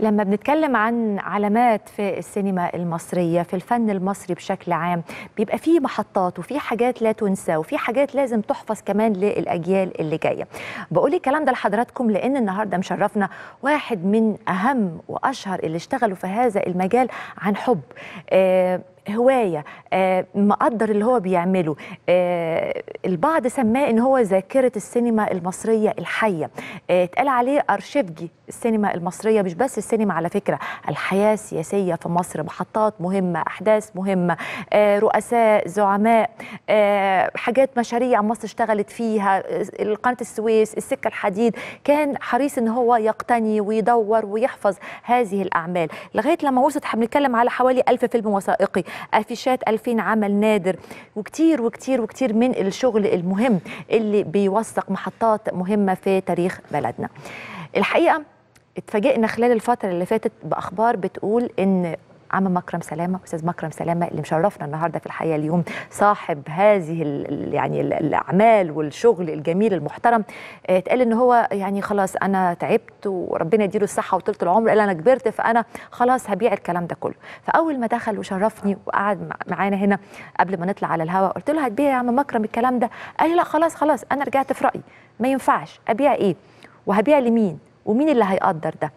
لما بنتكلم عن علامات في السينما المصرية في الفن المصري بشكل عام بيبقى فيه محطات وفي حاجات لا تنسى وفي حاجات لازم تحفظ كمان للأجيال اللي جاية بقول الكلام ده لحضراتكم لأن النهاردة مشرفنا واحد من أهم وأشهر اللي اشتغلوا في هذا المجال عن حب آه هوايه آه، مقدر اللي هو بيعمله آه، البعض سماه ان هو ذاكره السينما المصريه الحيه آه، اتقال عليه ارشيفجي السينما المصريه مش بس السينما على فكره الحياه السياسيه في مصر محطات مهمه احداث مهمه آه، رؤساء زعماء آه، حاجات مشاريع مصر اشتغلت فيها آه، قناه السويس السكه الحديد كان حريص ان هو يقتني ويدور ويحفظ هذه الاعمال لغايه لما وصلت احنا بنتكلم على حوالي ألف فيلم وثائقي افيشات 2000 عمل نادر وكتير وكتير وكتير من الشغل المهم اللي بيوثق محطات مهمه في تاريخ بلدنا الحقيقه اتفاجئنا خلال الفتره اللي فاتت باخبار بتقول ان عم مكرم سلامه استاذ مكرم سلامه اللي مشرفنا النهارده في الحقيقه اليوم صاحب هذه ال يعني ال الاعمال والشغل الجميل المحترم اه، اتقال ان هو يعني خلاص انا تعبت وربنا يديله الصحه وطولة العمر قال انا كبرت فانا خلاص هبيع الكلام ده كله فاول ما دخل وشرفني وقعد مع- معانا هنا قبل ما نطلع على الهواء قلت له هتبيع يا عم مكرم الكلام ده قال لي لا خلاص خلاص انا رجعت في رايي ما ينفعش ابيع ايه وهبيع لمين ومين اللي هيقدر ده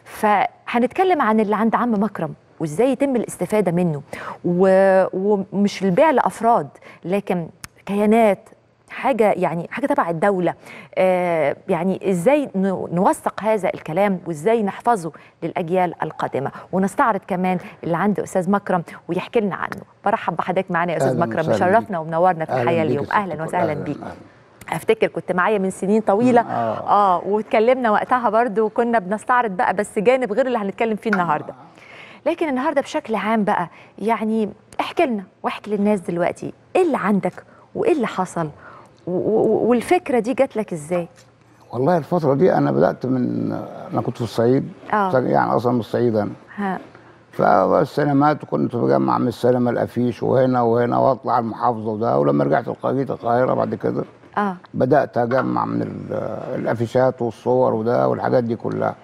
فهنتكلم عن اللي عند عم مكرم وازاي يتم الاستفاده منه و... ومش البيع لافراد لكن كيانات حاجه يعني حاجه تبع الدوله آه يعني ازاي ن- نوثق هذا الكلام وازاي نحفظه للاجيال القادمه ونستعرض كمان اللي عند استاذ مكرم ويحكي لنا عنه برحب بحضرتك معانا يا استاذ أهلاً مكرم وسهلاً مشرفنا ومنورنا في أهلاً الحياه بيك اليوم يا ست اهلا الكل. وسهلا أهلاً، بيك أهلاً. افتكر كنت معايا من سنين طويله آه. اه واتكلمنا وقتها برضو وكنا بنستعرض بقى بس جانب غير اللي هنتكلم فيه النهارده لكن النهارده بشكل عام بقى يعني احكي لنا واحكي للناس دلوقتي ايه اللي عندك وايه اللي حصل و- و- والفكره دي جات لك ازاي والله الفترة دي أنا بدأت من أنا كنت في الصعيد آه. يعني أصلا من الصعيد أنا ها فالسينمات كنت بجمع من السينما الأفيش وهنا وهنا وأطلع المحافظة وده ولما رجعت الق- جيت القاهرة بعد كده اه بدأت أجمع من ال- الأفيشات والصور وده والحاجات دي كلها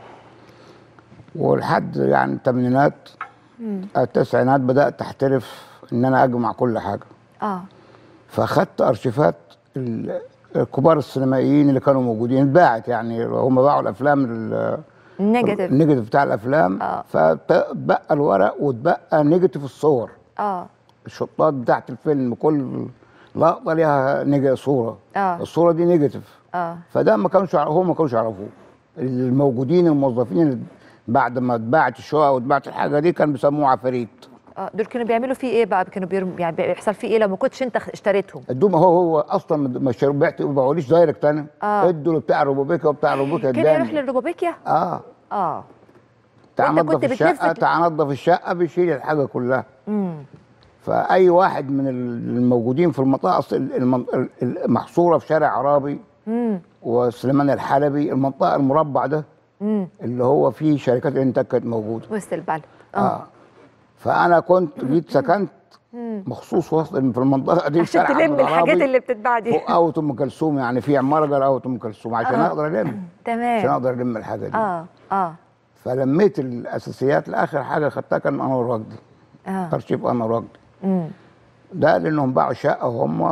ولحد يعني الثمانينات التسعينات بدأت أحترف إن أنا أجمع كل حاجة اه فاخدت ارشيفات ال- الكبار السينمائيين اللي كانوا موجودين اتباعت يعني هم باعوا الافلام ال- نيجاتيف النيجاتيف بتاع الافلام آه. فبقى الورق واتبقى نيجاتيف الصور اه الشطات بتاعت الفيلم كل لقطه ليها نيجا صوره آه. الصوره دي نيجاتيف اه فده ما كانوش يعرفوه هم ما كانوش يعرفوه الموجودين الموظفين اللي بعد ما اتباعت الشقق واتباعت الحاجه دي كانوا بيسموه عفاريت اه دول كانوا بيعملوا فيه ايه بقى كانوا بيرم... يعني بيحصل فيه ايه لو ما كنتش انت اشتريتهم ادوهم هو هو اصلا ما شرب- بعت ما باعوليش دايركت انا آه. ادوا بتاع روبوبيكا وبتاع روبوبيكا كده يروح اداني للروبوبيكيا اه اه تعال وأنت نظف كنت الشقه بتلف- تعال نظف الشقه بيشيل الحاجه كلها امم فاي واحد من الموجودين في المنطقه اصل المن- المحصوره في شارع عرابي امم وسليمان الحلبي المنطقه المربع ده امم اللي هو فيه شركات الانتاج كانت موجوده وسط البلد اه, آه. فانا كنت جيت سكنت مخصوص وسط في المنطقه دي في عشان شارع تلم عبد الحاجات العربي اللي بتتباع دي فوق اوت ام كلثوم يعني في عماره جنب اوت ام كلثوم عشان آه. اقدر الم عشان تمام اقدر الم الحاجه دي اه اه فلميت الاساسيات لاخر حاجه خدتها كان انور وجدي اه ارشيف انور وجدي امم ده لانهم باعوا شقه هم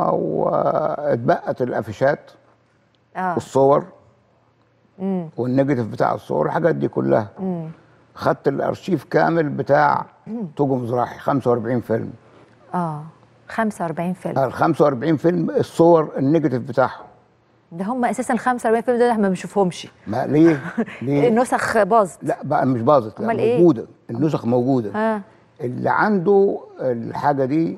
واتبقت الافيشات اه والصور امم والنيجاتيف بتاع الصور الحاجات دي كلها امم خدت الارشيف كامل بتاع توجو مزراحي 45 فيلم اه 45 فيلم ال 45 فيلم الصور النيجاتيف بتاعهم ده هم اساسا 45 فيلم دول احنا ما بنشوفهمش ما ليه؟ ليه؟ النسخ باظت لا بقى مش باظت لا أمال إيه؟ موجوده النسخ موجوده اه اللي عنده الحاجه دي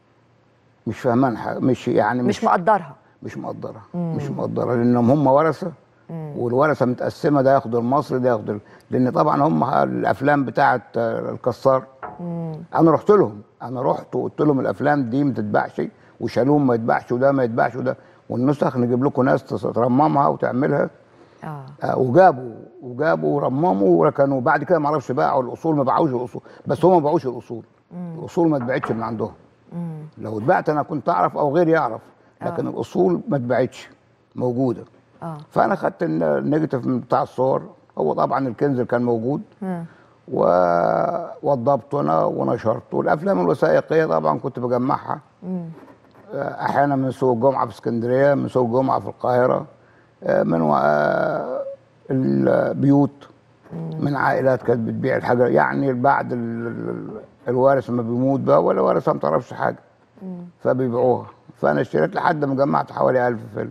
مش فاهمان حاجه مش يعني مش مقدرها مش مقدرها مش مقدرها لانهم هم ورثه والورثه متقسمه ده ياخد المصري ده ياخد ال- لان طبعا هم الافلام بتاعه آه، الكسار انا رحت لهم انا رحت وقلت لهم الافلام دي ما تتباعش وشالوهم ما يتباعش وده ما يتباعش وده والنسخ نجيب لكم ناس ترممها وتعملها اه آه، وجابوا وجابوا ورمموا وركنوا بعد كده ما اعرفش باعوا الاصول ما باعوش الاصول بس هم ما باعوش الاصول الاصول ما اتباعتش من عندهم لو اتباعت انا كنت اعرف او غيري يعرف لكن الاصول ما اتباعتش موجوده اه فانا خدت الن- النيجاتيف من بتاع الصور هو طبعا الكنز اللي كان موجود مم. ووضبته انا ونشرته الافلام الوثائقيه طبعا كنت بجمعها آه، احيانا من سوق الجمعه في اسكندريه من سوق الجمعه في القاهره آه، من و- آه، البيوت من عائلات كانت بتبيع الحاجه يعني بعد ال- ال- الوارث ما بيموت بقى ولا وارث ما تعرفش حاجه فبيبيعوها فانا اشتريت لحد ما جمعت حوالي 1000 فيلم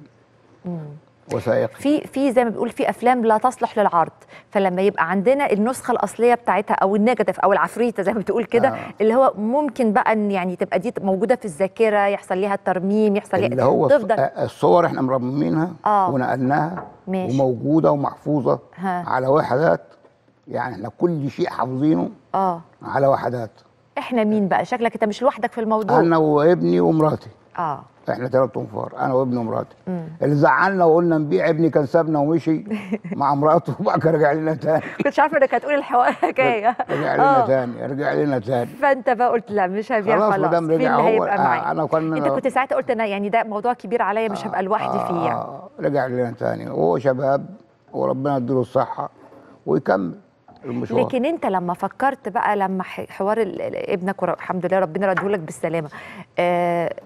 وثائقي في في زي ما بيقول في افلام لا تصلح للعرض فلما يبقى عندنا النسخه الاصليه بتاعتها او النيجاتيف او العفريته زي ما بتقول كده آه. اللي هو ممكن بقى ان يعني تبقى دي موجوده في الذاكره يحصل ليها ترميم يحصل اللي ليها هو تفضل الص- الصور احنا مرممينها آه. ونقلناها ماشي. وموجوده ومحفوظه ها. على وحدات يعني احنا كل شيء حافظينه اه على وحدات احنا مين بقى شكلك انت مش لوحدك في الموضوع انا وابني ومراتي اه احنا ثلاث انفار انا وابني ومراتي اللي زعلنا وقلنا نبيع ابني كان سابنا ومشي مع مراته وبعد كده رجع لنا تاني كنتش عارفه انك هتقول الحوار حكايه رجع لنا آه. تاني رجع لنا تاني فانت بقى قلت لا مش هبيع خلاص خلاص مدام في رجع اللي هو- هيبقى آه، معايا أنا كان- انت كنت ساعتها قلت انا يعني ده موضوع كبير عليا مش هبقى لوحدي فيه يعني آه رجع لنا تاني وهو شباب وربنا يديله الصحه ويكمل المشوار لكن انت لما فكرت بقى لما ح- حوار ال- ال- ابنك ور- الحمد لله ربنا ردهولك بالسلامه آه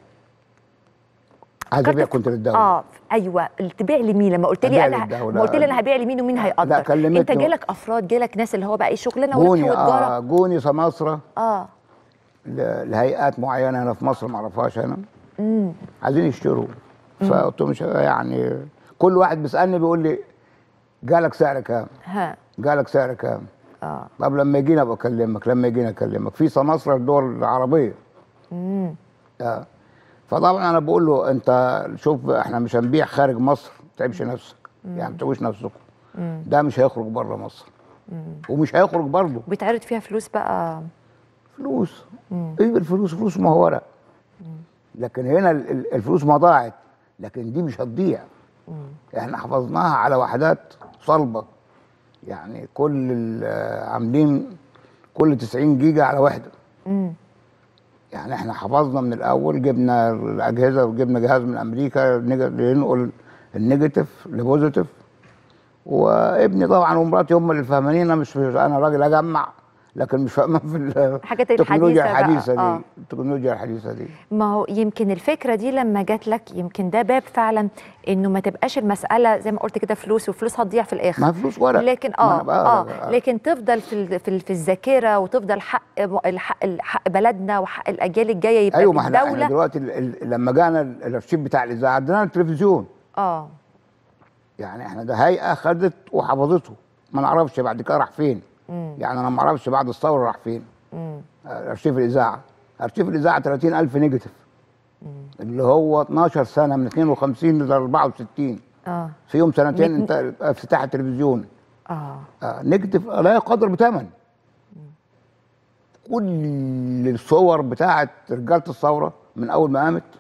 عايز ابيع فكرت- كنت للدوله اه ايوه تبيع لمين لما قلت لي أبيع انا للدولة. لما قلت لي انا هبيع لمين ومين هيقدر كلمتني. انت جالك افراد جالك ناس اللي هو بقى ايه شغلانه جوني وربح آه وتجاره جوني سماسره اه ل- لهيئات معينه هنا في مصر ما اعرفهاش انا امم عايزين يشتروا فقلت لهم مش- يعني كل واحد بيسالني بيقول لي جالك سعر كام؟ ها جالك سعر كام؟ اه طب لما يجينا ابقى اكلمك لما يجينا اكلمك في سماسره الدول العربيه امم آه. فطبعا انا بقول له انت شوف احنا مش هنبيع خارج مصر ما تتعبش نفسك يعني ما تتعبوش نفسكم ده مش هيخرج بره مصر ومش هيخرج برضه بيتعرض فيها فلوس بقى فلوس ايه الفلوس فلوس ما هو ورق لكن هنا ال- ال- الفلوس ما ضاعت لكن دي مش هتضيع احنا حفظناها على وحدات صلبه يعني كل ال- عاملين كل 90 جيجا على وحده امم يعني احنا حفظنا من الاول جبنا الاجهزه وجبنا جهاز من امريكا نج- ينقل النيجاتيف لبوزيتيف وابني طبعا ومراتي هم اللي فاهمانين أنا مش انا راجل اجمع لكن مش فاهمان في ال- الحاجات التكنولوجيا الحديثة بقى، الحديثه دي آه. التكنولوجيا الحديثه دي ما هو يمكن الفكره دي لما جات لك يمكن ده باب فعلا انه ما تبقاش المساله زي ما قلت كده فلوس وفلوس هتضيع في الاخر ما فلوس ورق لكن ما أنا اه بقى- اه لكن تفضل في ال- في, ال- في الذاكره وتفضل حق الحق حق بلدنا وحق الاجيال الجايه يبقى ايوه في ما احنا احنا الدوله دلوقتي ال- ال- لما جانا ال- الارشيف بتاع الاذاعه عندنا التلفزيون اه يعني احنا ده هيئه خدت وحفظته ما نعرفش بعد كده راح فين يعني انا ما اعرفش بعد الثوره راح فين امم آه، ارشيف الاذاعه ارشيف الاذاعه 30000 نيجاتيف اللي هو 12 سنه من 52 ل 64 اه فيهم سنتين مت- انت افتتاح التلفزيون اه آه نيجاتيف لا يقدر بثمن كل الصور بتاعت رجاله الثوره من اول ما قامت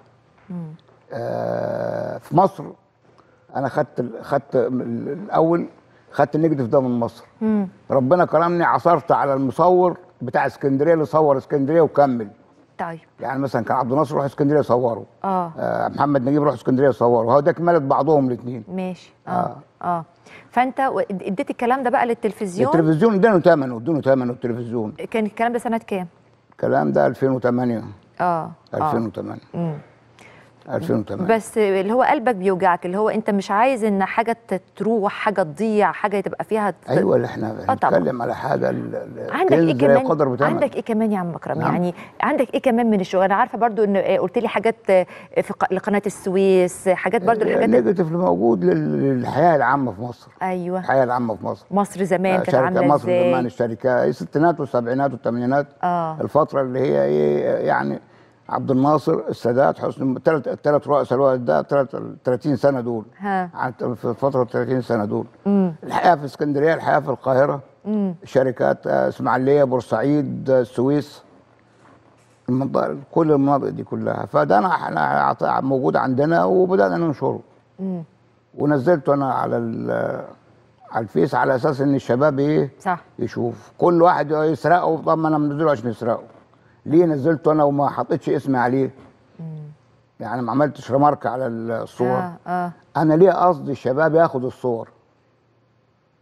آه في مصر انا خدت ال- خدت ال- الاول خدت النيجاتيف ده من مصر امم ربنا كرمني عثرت على المصور بتاع اسكندريه اللي صور اسكندريه وكمل طيب يعني مثلا كان عبد الناصر يروح اسكندريه يصوره اه آه محمد نجيب يروح اسكندريه يصوره هو ده كملت بعضهم الاثنين ماشي اه اه, آه. فانت و- اديت الكلام ده بقى للتلفزيون التلفزيون اداله ثمنه اداله ثمنه التلفزيون كان الكلام ده سنه كام الكلام ده 2008 اه اه 2008 مم. 2008 بس اللي هو قلبك بيوجعك اللي هو انت مش عايز ان حاجه ت- تروح حاجه تضيع حاجه تبقى فيها ت- ايوه اللي احنا آه طبعا. بنتكلم على حاجه ال- ال- عندك ايه كنز لا كمان يقدر بثمن عندك ايه كمان يا عم اكرم نعم. يعني عندك ايه كمان من الشغل انا عارفه برضو ان آه، قلت لي حاجات آه، في ق- لقناه السويس حاجات برضو الحاجات النيجاتيف اللي موجود لل- للحياه العامه في مصر ايوه الحياه العامه في مصر مصر زمان كانت شركه عامله مصر زمان ازاي الشركه الستينات والسبعينات والثمانينات اه الفتره اللي هي ايه يعني عبد الناصر السادات حسني الثلاث الثلاث رؤساء الوقت ده الثلاث 30 سنه دول ها عن- في الفتره ال 30 سنه دول امم الحياه في اسكندريه الحياه في القاهره امم شركات آه، اسماعيليه بورسعيد آه، السويس المنطقه كل المناطق دي كلها فده انا احنا عط- موجود عندنا وبدانا ننشره امم ونزلته انا على ال- على الفيس على اساس ان الشباب ايه صح يشوف كل واحد يسرقه طب ما انا منزله عشان يسرقه ليه نزلته انا وما حطيتش اسمي عليه يعني ما عملتش رمارك على الصور اه اه انا ليه قصدي الشباب ياخد الصور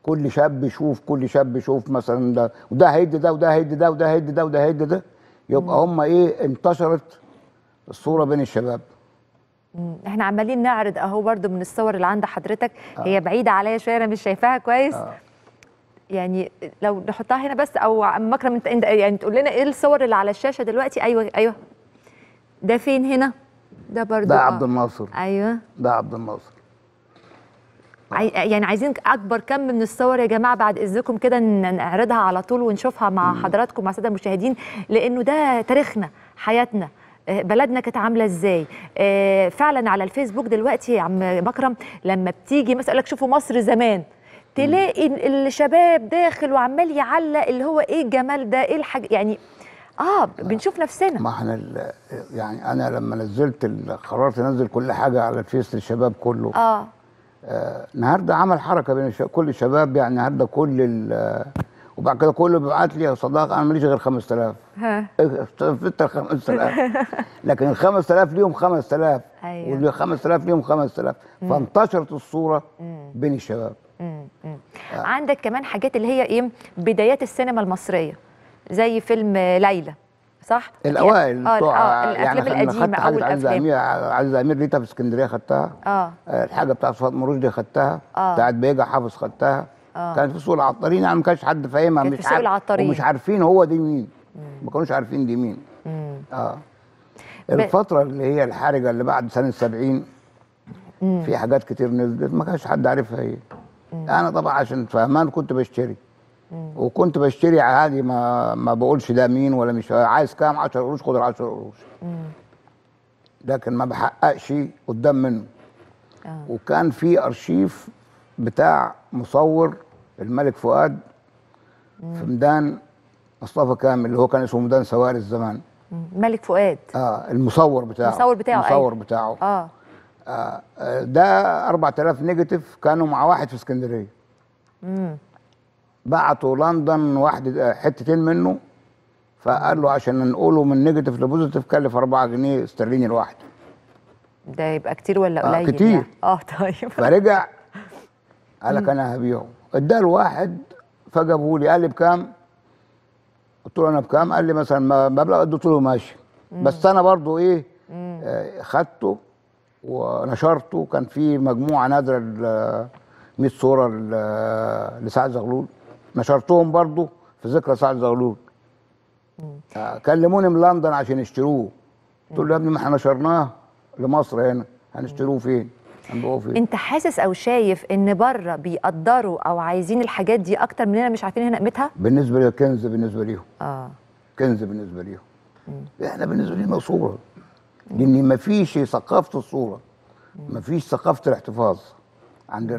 كل شاب يشوف كل شاب يشوف مثلا ده وده هيدي ده وده هيدي ده وده هيدي ده وده هيدي ده يبقى هم ايه انتشرت الصوره بين الشباب مم. احنا عمالين نعرض اهو برضو من الصور اللي عند حضرتك هي بعيده عليا شويه انا مش شايفاها كويس آه. يعني لو نحطها هنا بس او عم مكرم انت انت يعني تقول لنا ايه الصور اللي على الشاشه دلوقتي ايوه ايوه ده فين هنا ده برضو ده آه. عبد الناصر ايوه ده عبد الناصر عاي... يعني عايزين اكبر كم من الصور يا جماعه بعد اذنكم كده ن- نعرضها على طول ونشوفها مع حضراتكم مع الساده المشاهدين لانه ده تاريخنا حياتنا آه، بلدنا كانت عامله ازاي آه، فعلا على الفيسبوك دلوقتي يا عم مكرم لما بتيجي مثلا يقول لك شوفوا مصر زمان تلاقي ال- الشباب داخل وعمال يعلق اللي هو ايه الجمال ده ايه الحاجه يعني اه بنشوف نفسنا ما احنا ال- يعني انا لما نزلت ال- قررت انزل كل حاجه على الفيس للشباب كله اه آه، النهارده عمل حركه بين الش- كل الشباب يعني النهارده كل ال- وبعد كده كله بيبعت لي يا صداقه انا ماليش غير 5000 ها انت ال 5000 لكن ال 5000 ليهم 5000 أيوة. واللي 5000 ليهم 5000 فانتشرت الصوره بين الشباب مم. مم. عندك كمان حاجات اللي هي ايه بدايات السينما المصريه زي فيلم ليلى صح الاوائل اه بتوع آه، الافلام يعني القديمه خدت حاجه اول عزيز افلام امير عزيز امير ليتها في اسكندريه خدتها اه آه، الحاجه بتاعت فاطمه رشدي خدتها آه. بتاعت بيجا حافظ خدتها آه. كانت في سوق العطارين يعني ما كانش حد فاهمها كانت مش في سوق عارف- العطارين. ومش عارفين هو دي مين ما كانوش عارفين دي مين مم. اه الفتره اللي هي الحرجه اللي بعد سنه 70 في حاجات كتير نزلت ما كانش حد عارفها ايه انا طبعا عشان فهمان كنت بشتري وكنت بشتري عادي ما ما بقولش ده مين ولا مش عايز كام 10 قروش خد ال 10 قروش لكن ما بحققش قدام منه آه. وكان في ارشيف بتاع مصور الملك فؤاد في ميدان مصطفى كامل اللي هو كان اسمه ميدان سواري زمان مم. ملك فؤاد اه المصور بتاعه المصور بتاعه، المصور أيوة. بتاعه اه آه آه، ده 4000 نيجاتيف كانوا مع واحد في اسكندريه مم. بعتوا لندن واحد آه، حتتين منه فقال له عشان ننقله من نيجاتيف لبوزيتيف كلف 4 جنيه استرليني الواحد ده يبقى كتير ولا آه، قليل كتير. يعني؟ اه طيب فرجع قال لك انا هبيعه اداه الواحد فجابه لي قال لي بكام؟ قلت له انا بكام؟ قال لي مثلا ما- مبلغ قد قلت له ماشي بس انا برضو ايه آه، خدته ونشرته كان في مجموعه نادره ل 100 صوره ل- لسعد زغلول نشرتهم برضو في ذكرى سعد زغلول آه، كلموني من لندن عشان يشتروه قلت له يا ابني ما احنا نشرناه لمصر هنا هنشتروه فين؟ هنبيعوه فين؟ انت حاسس او شايف ان بره بيقدروا او عايزين الحاجات دي اكتر مننا مش عارفين هنا قيمتها بالنسبه لي كنز بالنسبه ليهم اه كنز بالنسبه ليهم احنا بالنسبه لنا صوره لان ما فيش ثقافه الصوره ما فيش ثقافه الاحتفاظ عندنا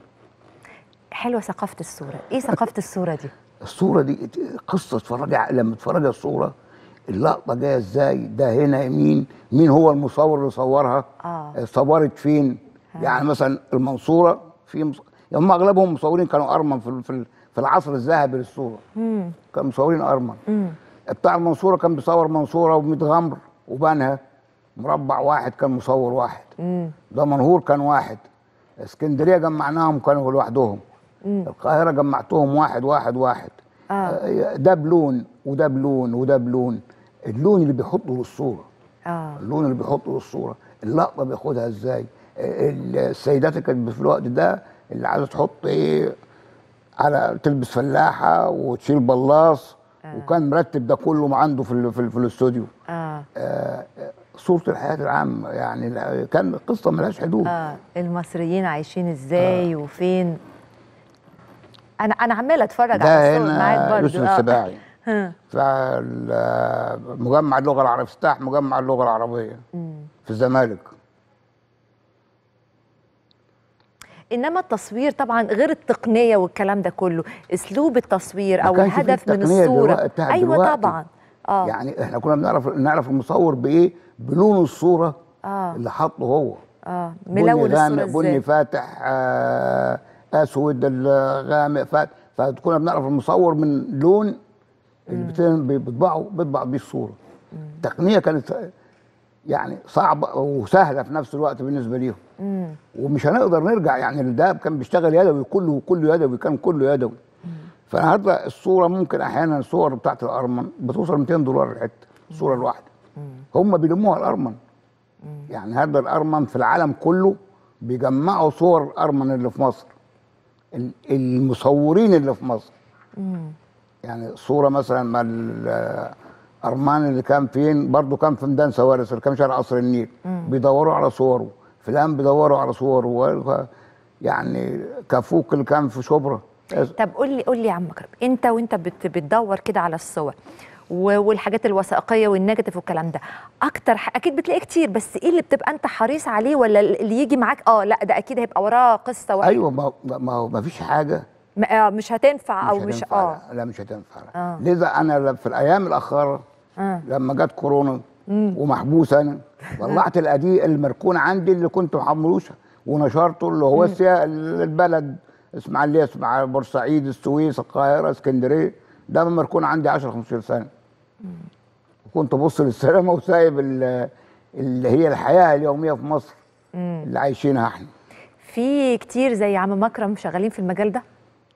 حلوه ثقافه الصوره ايه ثقافه الصوره دي الصوره دي قصه تتفرج ع- لما تتفرج على الصوره اللقطه جايه ازاي ده هنا مين مين هو المصور اللي صورها آه. صورت فين يعني مثلا المنصوره في مص... يعني هم اغلبهم مصورين كانوا ارمن في ال- في ال- في العصر الذهبي للصوره امم كانوا مصورين ارمن امم بتاع المنصوره كان بيصور منصوره وميت غمر وبنها مربع واحد كان مصور واحد امم ده منهور كان واحد اسكندريه جمعناهم كانوا لوحدهم القاهره جمعتهم واحد واحد واحد آه. آه، ده بلون وده بلون وده بلون اللون اللي بيحطه للصوره اه اللون اللي بيحطه للصوره اللقطه بياخدها ازاي آه، السيدات اللي كانت في الوقت ده اللي عايزه تحط ايه على تلبس فلاحه وتشيل بلاص وكان مرتب ده كله عنده في ال- في, ال- في الاستوديو اه آه، صوره الحياه العامه يعني لا- كان قصه ملهاش حدود اه المصريين عايشين ازاي وفين انا انا عماله اتفرج على ده الصور معاك هنا برضو يوسف السباعي ها. في مجمع اللغه العربيه افتتاح مجمع اللغه العربيه مم. في الزمالك انما التصوير طبعا غير التقنيه والكلام ده كله اسلوب التصوير ما او كانش فيه الهدف من التقنية الصوره دلوقتي بتاعت ايوه دلوقتي. طبعا اه يعني احنا كنا بنعرف نعرف المصور بايه بلون الصوره اه اللي حاطه هو اه بني ملون الصوره غامق بني ازاي فاتح آه اسود الغامق فات فكنا بنعرف المصور من لون اللي بت- بيطبعه بيطبع بيه الصوره التقنيه كانت يعني صعبه وسهله في نفس الوقت بالنسبه ليهم مم. ومش هنقدر نرجع يعني الدهب كان بيشتغل يدوي كله كله يدوي كان كله يدوي فالنهارده الصوره ممكن احيانا الصور بتاعت الارمن بتوصل 200 دولار الحته الصوره الواحده هم بيلموها الارمن يعني هذا الارمن في العالم كله بيجمعوا صور الارمن اللي في مصر ال- المصورين اللي في مصر يعني صوره مثلا مع الارمان اللي كان فين برضه كان في ميدان سوارس اللي كان شارع قصر النيل بيدوروا على صوره فلان بيدوروا على صوره و- يعني كفوك اللي كان في شبرا طب قول لي قول لي يا عم مكرم انت وانت بت بتدور كده على الصور و- والحاجات الوثائقيه والنيجاتيف والكلام ده اكتر ح... اكيد بتلاقي كتير بس ايه اللي بتبقى انت حريص عليه ولا اللي يجي معاك اه لا ده اكيد هيبقى وراه قصه واحده ايوه ما ما هو ما فيش حاجه م- آه مش هتنفع او مش هتنفع اه لا, لا مش هتنفع لا. آه. لذا انا في الايام الاخيره آه. لما جت كورونا ومحبوس انا طلعت الادي المركون عندي اللي كنت محملوشه ونشرته اللي هو السيا- البلد اسماعيليه اسمع بورسعيد السويس القاهره اسكندريه ده مركون عندي 10 15 سنه كنت ببص للسلامه وسايب ال- اللي هي الحياه اليوميه في مصر اللي عايشينها احنا في كتير زي عم مكرم شغالين في المجال ده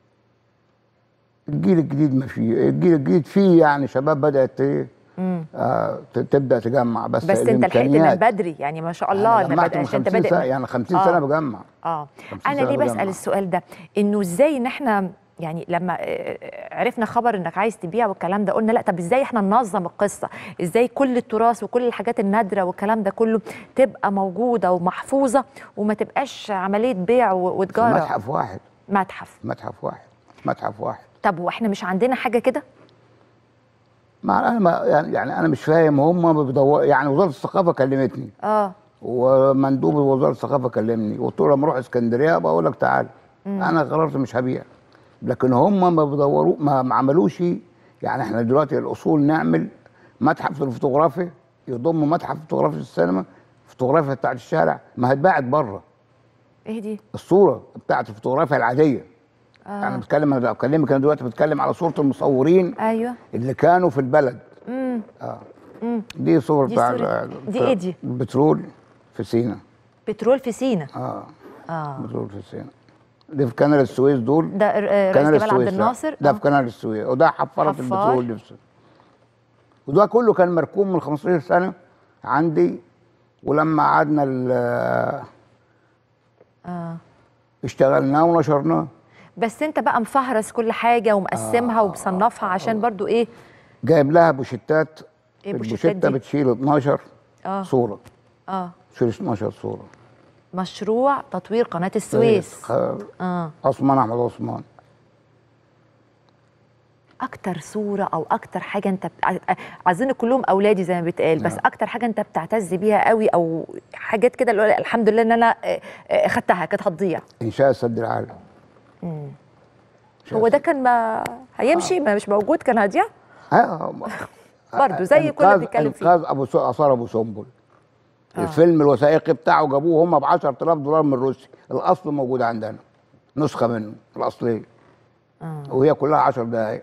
الجيل الجديد ما فيه الجيل الجديد فيه يعني شباب بدات ايه آه ت- تبدا تجمع بس بس انت لحقت من الإمكانيات. بدري يعني ما شاء الله أنا ما جمعت من بدأش انت 50 بادئ سنه من- يعني 50 آه. سنه بجمع اه 50 انا سنة ليه بجمع. بسال السؤال ده انه ازاي ان احنا يعني لما آه، عرفنا خبر انك عايز تبيع والكلام ده قلنا لا طب ازاي احنا ننظم القصه ازاي كل التراث وكل الحاجات النادره والكلام ده كله تبقى موجوده ومحفوظه وما تبقاش عمليه بيع و- وتجاره متحف واحد متحف متحف واحد متحف واحد طب واحنا مش عندنا حاجه كده ما انا ما يعني, يعني انا مش فاهم هم بيدوروا يعني وزاره الثقافه كلمتني اه ومندوب وزاره الثقافه كلمني قلت له لما اروح اسكندريه بقول لك تعال انا قررت مش هبيع لكن هم ما بيدوروا ما, ما عملوش يعني احنا دلوقتي الاصول نعمل متحف الفوتوغرافي يضم متحف فوتوغرافي السينما فوتوغرافيا بتاعت الشارع ما هتباعت بره ايه دي الصوره بتاعت الفوتوغرافيا العاديه آه. انا بتكلم انا بكلمك انا دلوقتي بتكلم على صوره المصورين ايوه اللي كانوا في البلد امم اه امم دي صور دي بتاع صورة- ال- دي إيه دي؟ البترول في سينا بترول في سينا اه اه بترول في سينا دي في كنال السويس دول ده ر- آه، رئيس كنال جمال عبد السويس لا. الناصر ده آه. في كنال السويس وده حفاره حفار. البترول اللي في سينا. وده كله كان مركوب من 15 سنه عندي ولما قعدنا ال- اه اشتغلناه ونشرناه بس انت بقى مفهرس كل حاجه ومقسمها ومصنفها عشان برضو ايه جايب لها بوشتات إيه البوشتات البوشته دي؟ بتشيل 12 اه صوره اه تشيل 12 صوره مشروع تطوير قناه السويس خ- اه عثمان احمد عثمان اكتر صوره او اكتر حاجه انت بت- عايزين كلهم اولادي زي ما بيتقال بس نعم. اكتر حاجه انت بتعتز بيها قوي او حاجات كده اللي هو الحمد لله ان انا آه، آه، خدتها كانت هتضيع انشاء السد العالي هو ده كان ما هيمشي ما مش موجود كان هيضيع آه، برضه زي كل اللي إنقاذ- بنتكلم فيه. انقاذ ابو س- اثار ابو سنبل الفيلم الوثائقي بتاعه جابوه هم ب 10000 دولار من روسيا الاصل موجود عندنا نسخه منه الاصليه وهي كلها 10 دقائق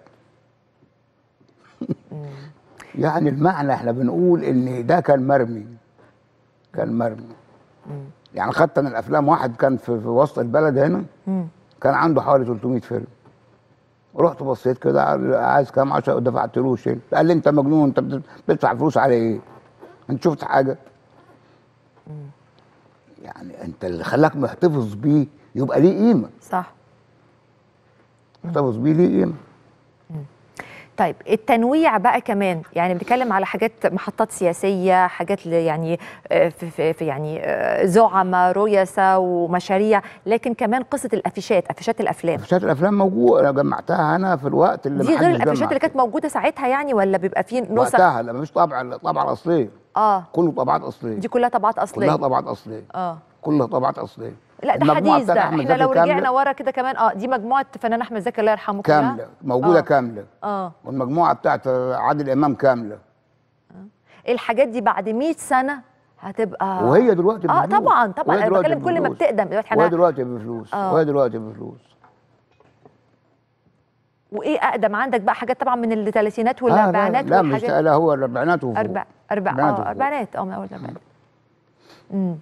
يعني المعنى احنا بنقول ان ده كان مرمي كان مرمي يعني خدت من الافلام واحد كان في, في وسط البلد هنا كان عنده حوالي 300 فيلم رحت بصيت كده عايز كام 10 ودفعت له شيل قال لي انت مجنون انت بت- بتدفع فلوس على ايه؟ انت شفت حاجه؟ يعني انت اللي خلاك محتفظ بيه يبقى ليه قيمه صح محتفظ بيه ليه قيمه طيب التنويع بقى كمان يعني بنتكلم على حاجات محطات سياسيه حاجات ل- يعني آه، في, في, في يعني آه، زعماء رؤساء ومشاريع لكن كمان قصه الافيشات افيشات الافلام افيشات الافلام موجوده انا جمعتها انا في الوقت اللي دي غير محدش الافيشات جمع اللي كانت موجوده ساعتها يعني ولا بيبقى فيه نسخ وقتها لما مش طبع الطبعه الاصليه اه كله طبعات اصليه دي كلها طبعات كلها اصليه طبعات اصليه اه كلها طبعات اصليه لا ده المجموعة حديث بتاعت ده أحمد احنا زكي لو كاملة. رجعنا ورا كده كمان اه دي مجموعه فنان احمد زكي الله يرحمه كلها كامله موجوده آه. كامله اه والمجموعه بتاعت عادل امام كامله الحاجات دي بعد 100 سنه هتبقى وهي دلوقتي اه بفلوس. طبعا طبعا وهي انا دلوقتي بتكلم كل ما بفلوس. بتقدم دلوقتي وهي احنا دلوقتي بفلوس آه. وهي دلوقتي بفلوس وايه اقدم عندك بقى حاجات طبعا من الثلاثينات آه لا, والاربعينات لا مش والحاجات لا هو الاربعينات وفوق أربع أربع بنات اه وفوق. أربعينات اه من أول الأربعينات امم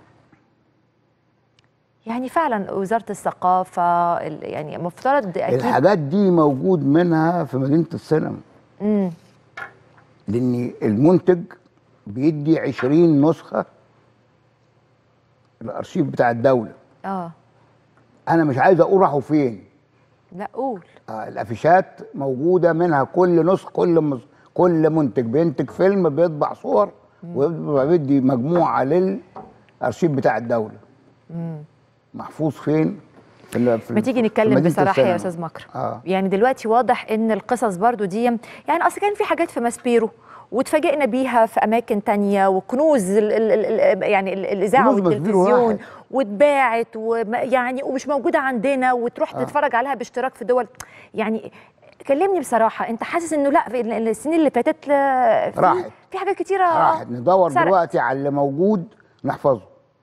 يعني فعلا وزارة الثقافة ال- يعني مفترض أكيد الحاجات دي موجود منها في مدينه السينما امم لان المنتج بيدي 20 نسخه الارشيف بتاع الدوله اه انا مش عايز اقول راحوا فين لا قول آه الافيشات موجوده منها كل نسخ كل مز... كل منتج بينتج فيلم بيطبع صور ويبقى بيدي مجموعه للارشيف بتاع الدوله محفوظ فين في ال- في ما ال- تيجي في نتكلم مدينة بصراحه يا السينما. استاذ مكرم اه يعني دلوقتي واضح ان القصص برضو دي يعني اصل كان في حاجات في ماسبيرو واتفاجئنا بيها في اماكن تانية وكنوز ال ال ال يعني ال- الاذاعه كنوز ماسبيرو والتلفزيون واحد. واتباعت ويعني ومش موجوده عندنا وتروح آه. تتفرج عليها باشتراك في دول يعني كلمني بصراحه انت حاسس انه لا في ال- السنين اللي فاتت لا، في راحت. في حاجات كتيره راحت ندور سرقت. دلوقتي على اللي موجود نحفظه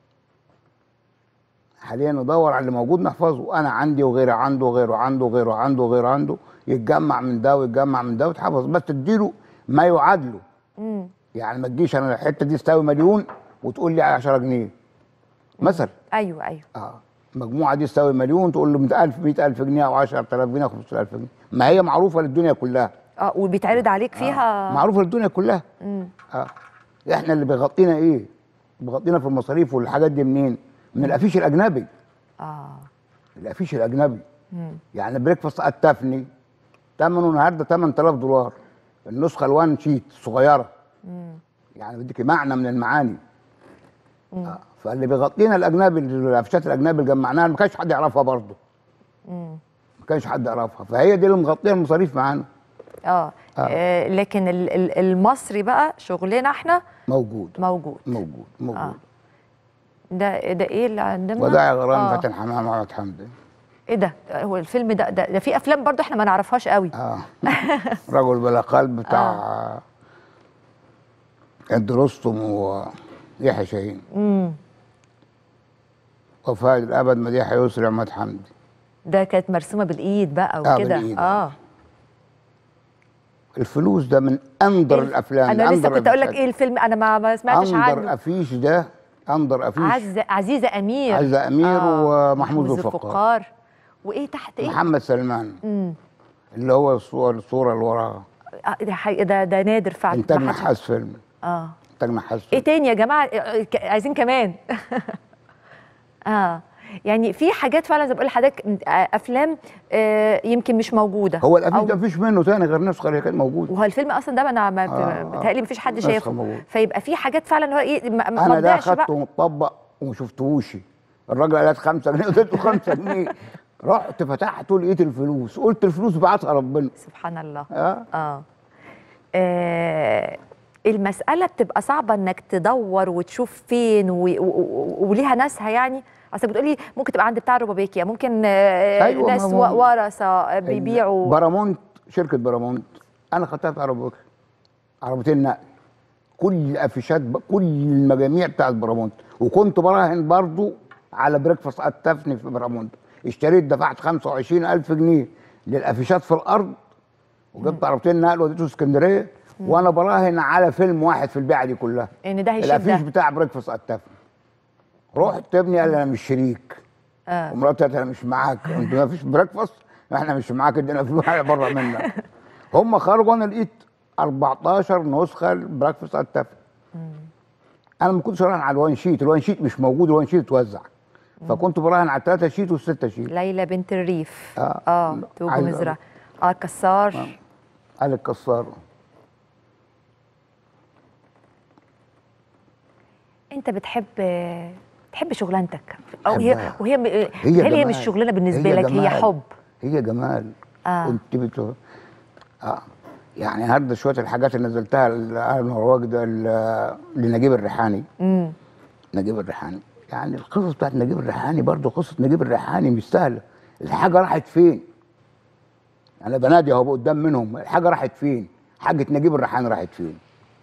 حاليا ندور على اللي موجود نحفظه انا عندي وغيري عنده وغيره عنده وغيره عنده وغيره عنده يتجمع من ده ويتجمع من ده ويتحفظ بس تديله ما يعادله مم. يعني ما تجيش انا الحته دي تساوي مليون وتقول لي 10 جنيه مثلا ايوه ايوه اه المجموعه دي تساوي مليون تقول له 100000 100000 جنيه او 10000 جنيه او 5000 جنيه ما هي معروفه للدنيا كلها اه وبيتعرض عليك فيها معروفه للدنيا كلها مم. اه احنا اللي بيغطينا ايه بيغطينا في المصاريف والحاجات دي منين من الافيش الاجنبي اه الافيش الاجنبي مم. يعني بريكفاست التفني ثمنه النهارده 8000 دولار النسخه الوان شيت الصغيره مم. يعني بدك معنى من المعاني آه. فاللي بيغطينا الاجنبي الافشات الاجنبي اللي جمعناها ما كانش حد يعرفها برضه مم. ما كانش حد يعرفها فهي دي اللي مغطيه المصاريف معانا اه, آه. لكن ال- ال- المصري بقى شغلنا احنا موجود موجود موجود موجود آه. ده ده ايه اللي عندنا وداعي غرام آه. فاتن حمام احمد حمدي ايه ده هو الفيلم ده ده, ده في افلام برضو احنا ما نعرفهاش قوي اه رجل بلا قلب بتاع آه. عند رستم ويحيى شاهين امم وفاء الابد مديحه يسري عماد حمدي ده كانت مرسومه بالايد بقى آه، وكده بالإيد، اه الفلوس ده من اندر إيه؟ الافلام انا لسه أندر كنت اقول لك الأفلام. ايه الفيلم انا ما ما سمعتش اندر عنه افيش ده اندر افيش عز عزيزه امير عزة أمير ومحمود ذو الفقار. الفقار وايه تحت ايه محمد سلمان امم اللي هو الصور الصوره اللي وراها آه، ده حقيقة- ده ده نادر فعلا انتاج ما حدش- نحاس فيلم اه انتاج نحاس ايه فيلم تاني يا جماعه آه، ك- عايزين كمان اه يعني في حاجات فعلا زي ما بقول لحضرتك آه، افلام آه، يمكن مش موجوده هو الافيش أو- ده مفيش منه تاني غير نسخه اللي كانت موجوده وهو الفيلم اصلا ده انا ما آه، آه. بتهيألي مفيش حد نسخة شافه موجودة. فيبقى في حاجات فعلا هو ايه ما ما انا ده تضيعش بقى اخدته مطبق وما شفتهوش الراجل قال لي 5 جنيه قلت له 5 جنيه رحت فتحته لقيت الفلوس قلت الفلوس بعتها ربنا سبحان الله اه اه آه، المسألة بتبقى صعبة انك تدور وتشوف فين و... و... و... وليها ناسها يعني اصل بتقولي ممكن تبقى عند بتاع روبابيكيا ممكن آه أيوة، ناس ما هو- ورثة آه، بيبيعوا برامونت شركه برامونت انا خدتها في عربيه عربيتين نقل كل الافيشات ب- كل المجاميع بتاعت برامونت وكنت براهن برضو على بريكفاست التفني في برامونت اشتريت دفعت 25000 جنيه للافيشات في الارض وجبت عربيتين نقل وديته اسكندريه وانا براهن على فيلم واحد في البيعه دي كلها ان ده هيشيل الافيش ده بتاع بريكفاست التفني رحت ابني قال لي انا مش شريك آه. ومراتي قالت انا مش معاك انت ما فيش بريكفاست احنا مش معاك ادينا فلوس حاجه بره منك هم خرجوا انا لقيت 14 نسخه بريكفاست التفني انا ما كنتش راهن على الوان شيت الوان شيت مش موجود الوان شيت اتوزع فكنت براهن على الثلاثه شيت والسته شيت ليلى بنت الريف آه. اه لا، توجو عايز- مزرعة اه كسار قال الكسار انت بتحب بتحب شغلانتك او هي بحبها. وهي م- هي هي, هي جمال. مش شغلانه بالنسبه هي لك هي جمال. حب هي جمال آه. كنت بت... اه يعني هذا شويه الحاجات اللي نزلتها ال- النرويج ده ال- لنجيب الريحاني امم نجيب الريحاني يعني القصص بتاعت نجيب الريحاني برضو قصه نجيب الريحاني مش سهله الحاجه راحت فين انا بنادي اهو قدام منهم الحاجه راحت فين حاجه نجيب الريحاني راحت فين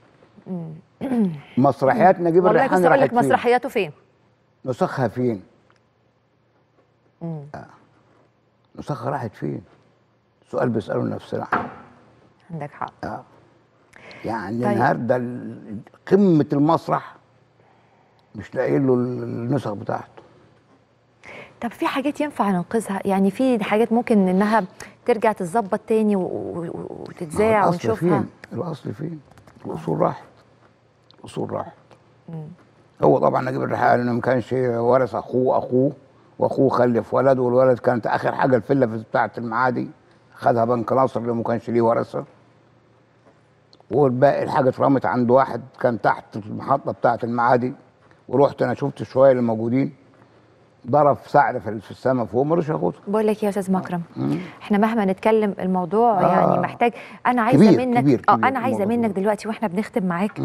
مسرحيات نجيب والله الريحاني كنت اقول راحت لك فين مسرحياته فين نسخها فين مم. نسخها راحت فين سؤال بيساله نفسنا عندك حق آه. يعني طيب. النهارده ال- قمه المسرح مش لاقي له النسخ بتاعته طب في حاجات ينفع ننقذها يعني في حاجات ممكن انها ترجع تتظبط تاني و- و- وتتذاع الأصل ونشوفها فين؟ الاصل فين؟ الاصول راحت الاصول راحت هو طبعا نجيب الريحاني انه ما كانش ورث اخوه اخوه واخوه خلف ولد والولد كانت اخر حاجه الفيلا في بتاعه المعادي خدها بنك ناصر اللي ما كانش ليه ورثه والباقي الحاجه اترمت عند واحد كان تحت المحطه بتاعه المعادي ورحت انا شفت شويه اللي موجودين ضرب سعر في في السماء فوق ما رضيش ياخدها بقول لك يا استاذ مكرم احنا مهما نتكلم الموضوع آه. يعني محتاج انا عايزه كبير، منك كبير، اه كبير انا عايزه الموضوع منك كبير. دلوقتي واحنا بنختم معاك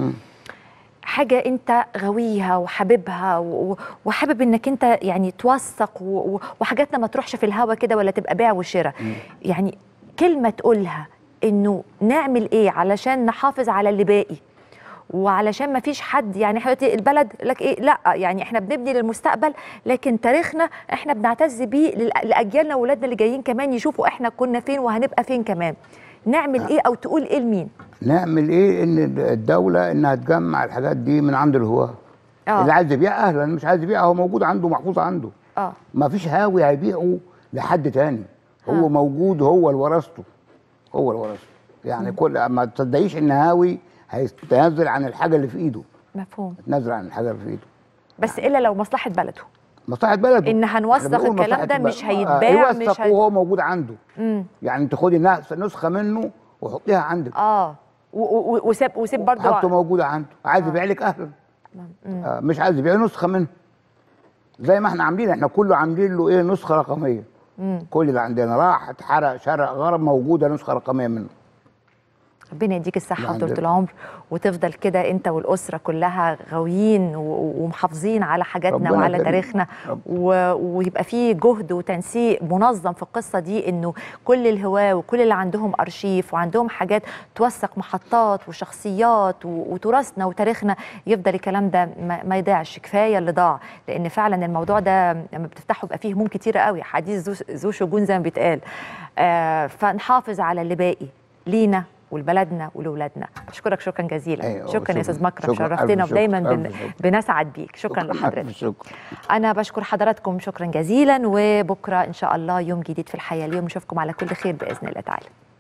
حاجه انت غاويها وحاببها و- و- وحابب انك انت يعني توثق و- و- وحاجاتنا ما تروحش في الهوا كده ولا تبقى بيع وشراء يعني كلمه تقولها انه نعمل ايه علشان نحافظ على اللي باقي وعلشان ما فيش حد يعني حياتي البلد لك ايه لا يعني احنا بنبني للمستقبل لكن تاريخنا احنا بنعتز بيه لل- لاجيالنا واولادنا اللي جايين كمان يشوفوا احنا كنا فين وهنبقى فين كمان نعمل ايه او تقول ايه لمين نعمل ايه ان الدوله انها تجمع الحاجات دي من عند الهواه آه. اللي عايز يبيع اهلا مش عايز يبيع هو موجود عنده محفوظ عنده اه ما فيش هاوي هيبيعه لحد تاني هو موجود هو اللي ورثته هو اللي ورثته يعني كل ما تصدقيش ان هاوي هيتنازل عن الحاجه اللي في ايده مفهوم يتنازل عن الحاجه اللي في ايده بس الا لو مصلحه بلده مصلحه بلده إن هنوثق إحنا بنقول الكلام مصلحة ده البلد. مش هيتباع، آه، مش يوثق هي- وهو موجود عنده امم يعني انت خدي نس- نسخه منه وحطيها عندك اه و- و- وسيب وسيب برضه حاجته موجوده عنده عايز يبيع لك اهلا آه مش عايز يبيع نسخه منه زي ما احنا عاملين احنا كله عاملين له ايه نسخه رقميه كل اللي عندنا راح اتحرق شرق غرب موجوده نسخه رقميه منه ربنا يديك الصحة لا، وطولة عندنا. العمر وتفضل كده انت والأسرة كلها غاويين و- ومحافظين على حاجاتنا ربنا وعلى يكرمك. تاريخنا رب. و- ويبقى فيه جهد وتنسيق منظم في القصة دي انه كل الهواة وكل اللي عندهم أرشيف وعندهم حاجات توثق محطات وشخصيات و- وتراثنا وتاريخنا يفضل الكلام ده ما, ما يضيعش كفاية اللي ضاع لأن فعلا الموضوع ده لما بتفتحه بيبقى فيه هموم كتيرة قوي حديث ذو- ذو شجون زي ما بيتقال آه فنحافظ على اللي باقي لينا ولبلدنا ولولادنا بشكرك شكرا جزيلا أيوة، شكرا شكراً. يا استاذ مكرم شكراً، ألف شرفتنا شكر، ودايما ألف بن... شكر. بنسعد بيك شكرا ألف لحضرتك شكر انا بشكر حضراتكم شكرا جزيلا وبكره ان شاء الله يوم جديد في الحياه اليوم نشوفكم على كل خير باذن الله تعالى